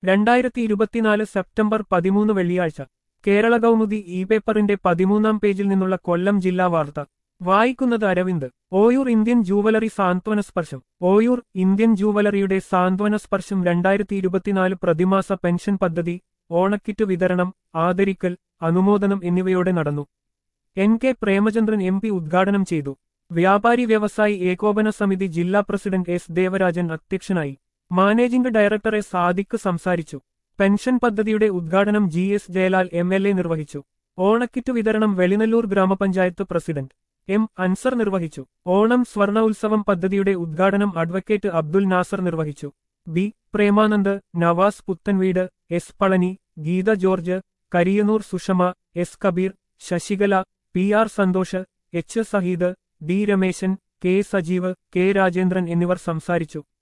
രണ്ടായിരത്തി ഇരുപത്തിനാല് സെപ്റ്റംബർ പതിമൂന്ന് വെള്ളിയാഴ്ച കേരള കൗമുദി ഇ പേപ്പറിന്റെ പതിമൂന്നാം പേജിൽ നിന്നുള്ള കൊല്ലം ജില്ലാ വാർത്ത വായിക്കുന്നത് അരവിന്ദ് ഓയൂർ ഇന്ത്യൻ ജൂവലറി സാന്ത്വന സ്പർശം ഓയൂർ ഇന്ത്യൻ ജൂവലറിയുടെ സാന്ത്വന സ്പർശം രണ്ടായിരത്തി ഇരുപത്തിനാല് പ്രതിമാസ പെൻഷൻ പദ്ധതി ഓണക്കിറ്റ് വിതരണം ആദരിക്കൽ അനുമോദനം എന്നിവയോടെ നടന്നു N K Premachandran M P ഉദ്ഘാടനം ചെയ്തു വ്യാപാരി വ്യവസായി ഏകോപന സമിതി ജില്ലാ പ്രസിഡന്റ് എസ് ദേവരാജൻ അധ്യക്ഷനായി മാനേജിംഗ് ഡയറക്ടർ എസ് സാദിഖ് സംസാരിച്ചു പെൻഷൻ പദ്ധതിയുടെ ഉദ്ഘാടനം G S Jayalal M L A നിർവഹിച്ചു ഓണക്കിറ്റ് വിതരണം വെളിനല്ലൂർ ഗ്രാമപഞ്ചായത്ത് പ്രസിഡന്റ് എം അൻസർ നിർവഹിച്ചു ഓണം സ്വർണ ഉത്സവം പദ്ധതിയുടെ ഉദ്ഘാടനം അഡ്വക്കേറ്റ് അബ്ദുൽ നാസർ നിർവഹിച്ചു B Premanand Navas Puthenveedu S Palani Geetha George Kariyanoor Sushama S Kabeer Sasikala P R Santhosh H Saheed D Rameshan K Sajeev K Rajendran എന്നിവർ സംസാരിച്ചു